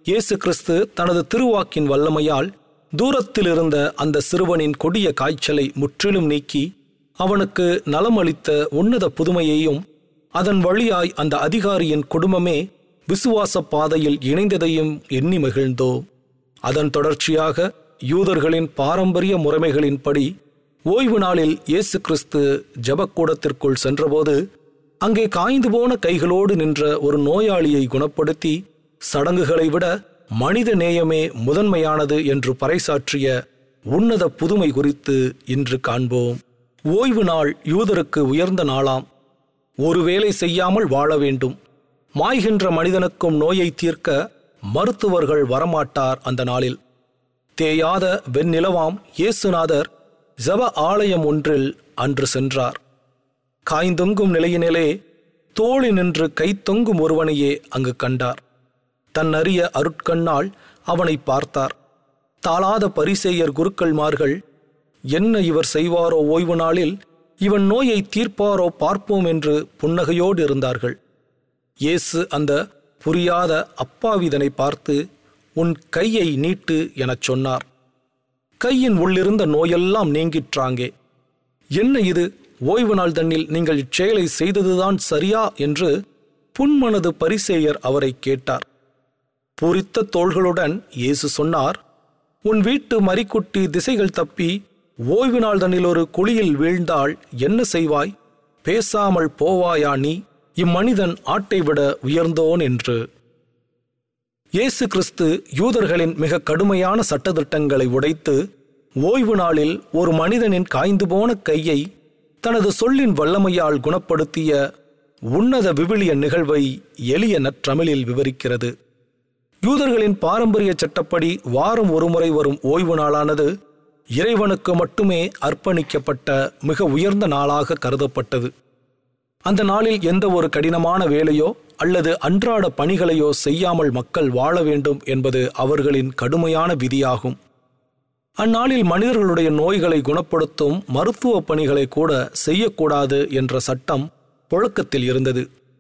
இயேசு கிறிஸ்து தனது திருவாக்கின் வல்லமையால் தூரத்தில் இருந்த அந்த சிறுவனின் கொடிய காய்ச்சலை முற்றிலும் நீக்கி அவனுக்கு நலமளித்த உன்னத புதுமையையும் அதன் வழியாய் அந்த அதிகாரியின் குடும்பமே விசுவாச பாதையில் இணைந்ததையும் எண்ணி மகிழ்ந்தோம் அதன் தொடர்ச்சியாக யூதர்களின் பாரம்பரிய முறைமைகளின்படி ஓய்வு நாளில் இயேசு கிறிஸ்து ஜபக்கூடத்திற்குள் சென்றபோது அங்கே காய்ந்து போன கைகளோடு நின்ற ஒரு நோயாளியை குணப்படுத்தி சடங்குகளை விட மனித நேயமே முதன்மையானது என்று பறைசாற்றிய உன்னத புதுமை குறித்து இன்று காண்போம் ஓய்வு நாள் யூதருக்கு உயர்ந்த நாளாம் ஒரு வேலை செய்யாமல் வாழ வேண்டும் மாய்கின்ற மனிதனுக்கும் நோயை தீர்க்க மருத்துவர்கள் வரமாட்டார் அந்த நாளில் தேயாத வெண்ணிலவாம் இயேசுநாதர் ஜப ஆலயம் ஒன்றில் அன்று சென்றார் காய்ந்தொங்கும் நிலையினிலே தோழி நின்று கைத்தொங்கும் ஒருவனையே அங்கு கண்டார் தன் அறிய அருட்கண்ணால் அவனை பார்த்தார் தாளாத பரிசேயர் குருக்கள்மார்கள் என்ன இவர் செய்வாரோ ஓய்வு நாளில் இவன் நோயை தீர்ப்பாரோ பார்ப்போம் என்று புன்னகையோடு இருந்தார்கள் இயேசு அந்த புரியாத அப்பாவிதனை பார்த்து உன் கையை நீட்டு எனச் சொன்னார் கையின் உள்ளிருந்த நோயெல்லாம் நீங்கிற்றாங்கே என்ன இது ஓய்வு நாள் தன்னில் நீங்கள் இச்செயலை செய்ததுதான் சரியா என்று புன்மனது பரிசேயர் அவரை கேட்டார் பூரித்த தோள்களுடன் இயேசு சொன்னார் உன் வீட்டு மறிக்குட்டி திசைகள் தப்பி ஓய்வு நாள் தன்னில் ஒரு குழியில் வீழ்ந்தால் என்ன செய்வாய் பேசாமல் போவாயா நீ இம்மனிதன் ஆட்டை விட உயர்ந்தோன் என்று இயேசு கிறிஸ்து யூதர்களின் மிக கடுமையான சட்டதிட்டங்களை உடைத்து ஓய்வு நாளில் ஒரு மனிதனின் காய்ந்து போன கையை தனது சொல்லின் வல்லமையால் குணப்படுத்திய உன்னத விவிலிய நிகழ்வை எளிய நற்றமிழில் விவரிக்கிறது யூதர்களின் பாரம்பரிய சட்டப்படி வாரம் ஒருமுறை வரும் ஓய்வு நாளானது இறைவனுக்கு மட்டுமே அர்ப்பணிக்கப்பட்ட மிக உயர்ந்த நாளாக கருதப்பட்டது அந்த நாளில் எந்த ஒரு கடினமான வேலையோ அல்லது அன்றாட பணிகளையோ செய்யாமல் மக்கள் வாழ வேண்டும் என்பது அவர்களின் கடுமையான விதியாகும் அந்நாளில் மனிதர்களுடைய நோய்களை குணப்படுத்தும் மருத்துவ பணிகளை கூட செய்யக்கூடாது என்ற சட்டம் புழக்கத்தில் இருந்தது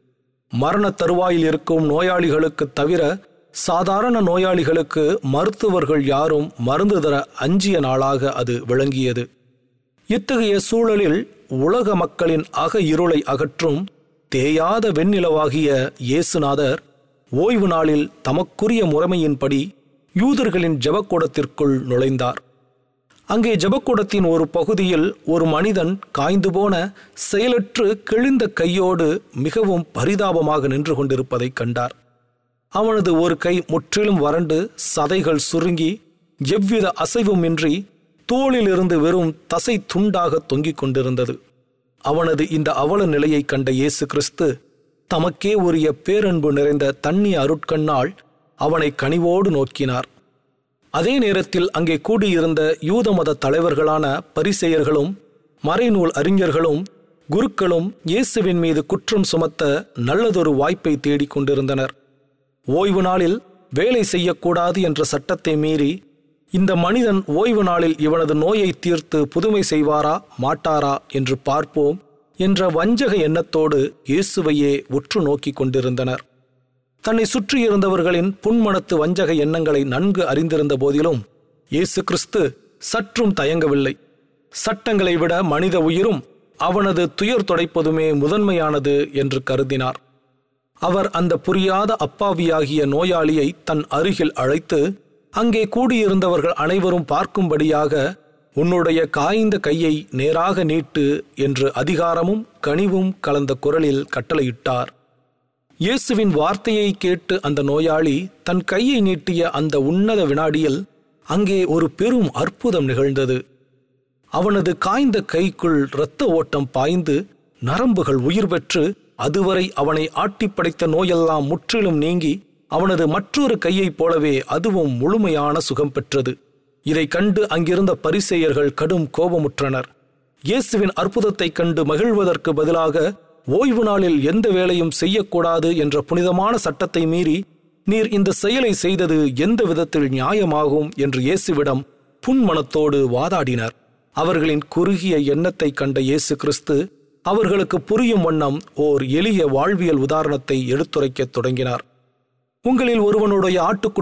மரண தருவாயில் இருக்கும் நோயாளிகளுக்கு தவிர சாதாரண நோயாளிகளுக்கு மருத்துவர்கள் யாரும் மருந்து தர அஞ்சிய நாளாக அது விளங்கியது இத்தகைய சூழலில் உலக மக்களின் அக இருளை அகற்றும் தேயாத வெண்ணிலவாகிய இயேசுநாதர் ஓய்வு நாளில் தமக்குரிய முறைமையின்படி யூதர்களின் ஜபக்கூடத்திற்குள் நுழைந்தார் அங்கே ஜபக்கூடத்தின் ஒரு பகுதியில் ஒரு மனிதன் காய்ந்து போன செயலற்று கிழிந்த கையோடு மிகவும் பரிதாபமாக நின்று கொண்டிருப்பதைக் கண்டார் அவனது ஒரு கை முற்றிலும் வறண்டு சதைகள் சுருங்கி எவ்வித அசைவுமின்றி தோளிலிருந்து வெறும் தசை துண்டாக தொங்கிக் கொண்டிருந்தது அவனது இந்த அவல நிலையைக் கண்ட இயேசு கிறிஸ்து தமக்கே உரிய பேரன்பு நிறைந்த தண்ணி அருட்கண்ணால் அவனை கனிவோடு நோக்கினார் அதே நேரத்தில் அங்கே கூடியிருந்த யூத மத தலைவர்களான பரிசெயர்களும் மறைநூல் அறிஞர்களும் குருக்களும் இயேசுவின் மீது குற்றம் சுமத்த நல்லதொரு வாய்ப்பை தேடிக் கொண்டிருந்தனர் ஓய்வு நாளில் வேலை செய்யக்கூடாது என்ற சட்டத்தை மீறி இந்த மனிதன் ஓய்வு நாளில் இவனது நோயை தீர்த்து புதுமை செய்வாரா மாட்டாரா என்று பார்ப்போம் என்ற வஞ்சக எண்ணத்தோடு இயேசுவையே உற்று நோக்கிக் கொண்டிருந்தனர் தன்னை சுற்றியிருந்தவர்களின் புன்மனத்து வஞ்சக எண்ணங்களை நன்கு அறிந்திருந்த போதிலும் இயேசு கிறிஸ்து சற்றும் தயங்கவில்லை சட்டங்களை விட மனித உயிரும் அவனது துயர் துடைப்பதுமே முதன்மையானது என்று கருதினார் அவர் அந்த புரியாத அப்பாவியாகிய நோயாளியை தன் அருகில் அழைத்து அங்கே கூடியிருந்தவர்கள் அனைவரும் பார்க்கும்படியாக உன்னுடைய காய்ந்த கையை நேராக நீட்டு என்று அதிகாரமும் கனிவும் கலந்த குரலில் கட்டளையிட்டார் இயேசுவின் வார்த்தையை கேட்டு அந்த நோயாளி தன் கையை நீட்டிய அந்த உன்னத வினாடியில் அங்கே ஒரு பெரும் அற்புதம் நிகழ்ந்தது அவனது காய்ந்த கைக்குள் இரத்த ஓட்டம் பாய்ந்து நரம்புகள் உயிர் பெற்று அதுவரை அவனை ஆட்டிப் படைத்த நோயெல்லாம் முற்றிலும் நீங்கி அவனது மற்றொரு கையைப் போலவே அதுவும் முழுமையான சுகம் பெற்றது இதை கண்டு அங்கிருந்த பரிசேயர்கள் கடும் கோபமுற்றனர் இயேசுவின் அற்புதத்தைக் கண்டு மகிழ்வதற்கு பதிலாக ஓய்வு நாளில் எந்த வேலையும் செய்யக்கூடாது என்ற புனிதமான சட்டத்தை மீறி நீர் இந்த செயலை செய்தது எந்த விதத்தில் நியாயமாகும் என்று இயேசுவிடம் புன்மனத்தோடு வாதாடினர் அவர்களின் குறுகிய எண்ணத்தை கண்ட இயேசு கிறிஸ்து அவர்களுக்கு புரியும் வண்ணம் ஓர் எளிய வாழ்வியல் உதாரணத்தை எடுத்துரைக்கத் தொடங்கினார் உங்களில் ஒருவனுடைய ஆட்டுக்குட்டி